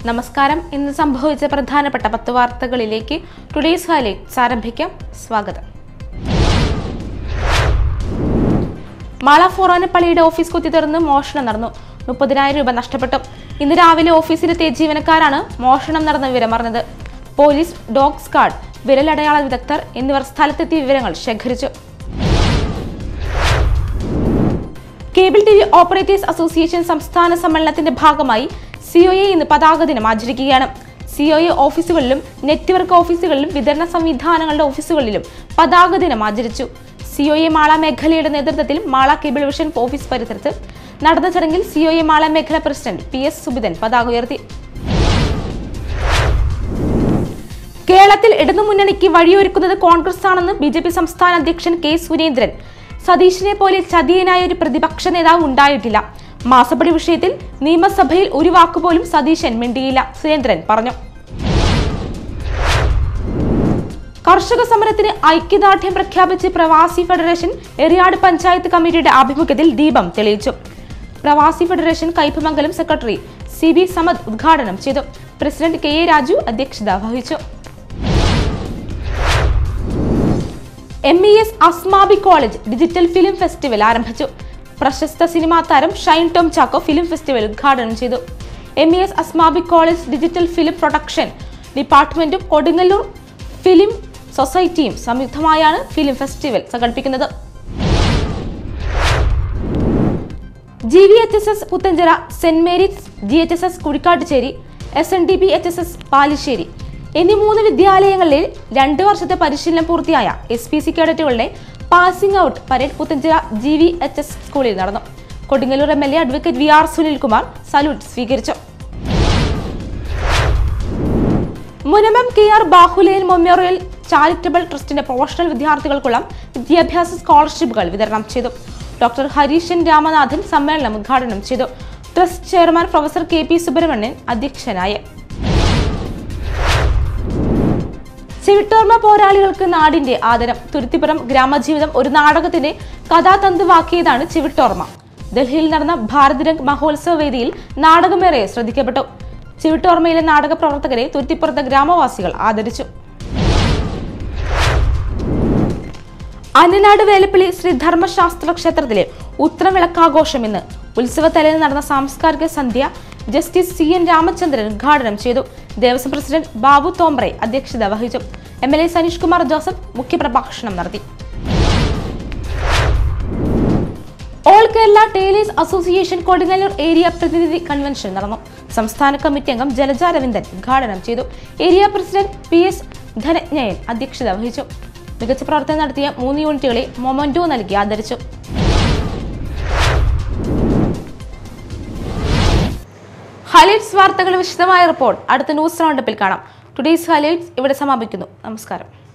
നമസ്കാരം ഇന്ന് സംഭവിച്ച പ്രധാനപ്പെട്ട പത്ത് വാർത്തകളിലേക്ക് ടുഡേസ് ഹൈലൈറ്റ്സ് ആരംഭിക്കാം സ്വാഗതം മാള ഫൊറാനപ്പള്ളിയുടെ ഓഫീസ് കുത്തി തുറന്ന് മോഷണം നടന്നു മുപ്പതിനായിരം രൂപ നഷ്ടപ്പെട്ടു ഇന്ന് രാവിലെ ഓഫീസിലെത്തിയ ജീവനക്കാരാണ് മോഷണം നടന്ന വിവരം അറിഞ്ഞത് പോലീസ് ഡോഗ് സ്ക്വാഡ് വിരലടയാള വിദഗ്ധർ എന്നിവർ സ്ഥലത്തെത്തി വിവരങ്ങൾ ശേഖരിച്ചു cable T V operators association സംസ്ഥാന സമ്മേളനത്തിന്റെ ഭാഗമായി സിഒഎ ഇന്ന് പതാക ദിനം ആചരിക്കുകയാണ് സിഒഎ ഓഫീസുകളിലും നെറ്റ്വർക്ക് ഓഫീസുകളിലും വിതരണ സംവിധാനങ്ങളുടെ ഓഫീസുകളിലും പതാക ദിനം ആചരിച്ചു സിഒഎ മാള മേഖലയുടെ നേതൃത്വത്തിൽ മാള കേബിൾ വിഷൻ ഓഫീസ് പരിസരത്ത് നടന്ന ചടങ്ങിൽ സിഒഎ മാള മേഖല പ്രസിഡന്റ് പി എസ് സുബിതൻ പതാക ഉയർത്തി കേരളത്തിൽ ഇടതുമുന്നണിക്ക് വഴിയൊരുക്കുന്നത് കോൺഗ്രസ് ആണെന്ന് ബി ജെ പി സംസ്ഥാന അധ്യക്ഷൻ കെ സുരേന്ദ്രൻ സതീഷിനെ പോലെ ചതിയനായ ഒരു പ്രതിപക്ഷ നേതാവ് ഉണ്ടായിട്ടില്ല മാസപ്പടി വിഷയത്തിൽ നിയമസഭയിൽ ഒരു വാക്കുപോലും സതീശൻ മിണ്ടിയില്ല സുരേന്ദ്രൻ പറഞ്ഞു കർഷക സമരത്തിന് ഐക്യദാർഢ്യം പ്രഖ്യാപിച്ച് പ്രവാസി ഫെഡറേഷൻ എറിയാട് പഞ്ചായത്ത് കമ്മിറ്റിയുടെ ആഭിമുഖ്യത്തിൽ ദീപം തെളിയിച്ചു Pravasi federation Kaipamangalam secretary C B Samad ഉദ്ഘാടനം ചെയ്തു പ്രസിഡന്റ് കെ എ രാജു അധ്യക്ഷത വഹിച്ചു M E S Asmabi college digital film festival ആരംഭിച്ചു പ്രശസ്ത സിനിമാ താരം ഷൈൻ ടോം ചാക്കോ ഫിലിം ഫെസ്റ്റിവൽ ഉദ്ഘാടനം ചെയ്തു M E S Asmabi college digital film production ഡിപ്പാർട്ട്മെന്റും കൊടുങ്ങല്ലൂർ ഫിലിം സൊസൈറ്റിയും സംയുക്തമായാണ് ഫിലിം ഫെസ്റ്റിവൽ സംഘടിപ്പിക്കുന്നത് G V H S S Puthenchira saint Mary's G H S S Kuzhikkattussery S N D B H S S Palissery എന്നീ മൂന്ന് വിദ്യാലയങ്ങളിൽ രണ്ട് വർഷത്തെ പരിശീലനം പൂർത്തിയായ എസ് പി സി കേഡറ്റുകളുടെ passing out parade Puthenchira G V H S സ്കൂളിൽ നടന്നു Kodungallur M L A advocate V R Sunilkumar salute സ്വീകരിച്ചു മുനമം K R Bahuleyan memorial charitable ട്രസ്റ്റിന്റെ പ്രൊഫഷണൽ വിദ്യാർത്ഥികൾക്കുള്ള വിദ്യാഭ്യാസ സ്കോളർഷിപ്പുകൾ വിതരണം ചെയ്തു ഡോക്ടർ ഹരീഷൻ രാമനാഥൻ സമ്മേളനം ഉദ്ഘാടനം ചെയ്തു trust chairman professor K P Subramanian അധ്യക്ഷനായി ചെവിട്ടോർമ പോരാളികൾക്ക് നാടിന്റെ ആദരം തുരുത്തിപ്പുറം ഗ്രാമജീവിതം ഒരു നാടകത്തിന്റെ കഥാതന്തുവാക്കിയതാണ് ചെവിട്ടോർമ ഡൽഹിയിൽ നടന്ന ഭാരതരംഗ് മഹോത്സവ വേദിയിൽ നാടകമേറെ ശ്രദ്ധിക്കപ്പെട്ടു ചെവിട്ടോർമയിലെ നാടക പ്രവർത്തകരെ തുരുത്തിപ്പുറത്തെ ഗ്രാമവാസികൾ ആദരിച്ചു അന്നനാട് വേലപ്പള്ളി ശ്രീ ധർമ്മശാസ്ത്ര ക്ഷേത്രത്തിലെ ഉത്തരവിളക്കാഘോഷം ഇന്ന് ഉത്സവ തലേന്ന് നടന്ന സാംസ്കാരിക സന്ധ്യ ജസ്റ്റിസ് സി എൻ രാമചന്ദ്രൻ ഉദ്ഘാടനം ചെയ്തു ദേവസ്വം പ്രസിഡന്റ് ബാബു തോംബ്രെ അധ്യക്ഷത വഹിച്ചു M L A Saneesh Kumar Joseph മുഖ്യപ്രഭാഷണം നടത്തി all Kerala tailors association Kodungallur area പ്രതിനിധി കൺവെൻഷൻ നടന്നു സംസ്ഥാന കമ്മിറ്റി അംഗം ജലജ രവീന്ദ്രൻ ഉദ്ഘാടനം ചെയ്തു area president P S Dhananjayan അധ്യക്ഷത വഹിച്ചു മികച്ച പ്രവർത്തനം നടത്തിയ മൂന്ന് യൂണിറ്റുകളെ മൊമന്റോ നൽകി ആദരിച്ചു ഹൈലൈറ്റ്സ് വാർത്തകൾ വിശദമായ റിപ്പോർട്ട് അടുത്ത ന്യൂസ് റൗണ്ടപ്പിൽ കാണാം ടുഡേയ്സ് ഹൈലൈറ്റ്സ് ഇവിടെ സമാപിക്കുന്നു നമസ്കാരം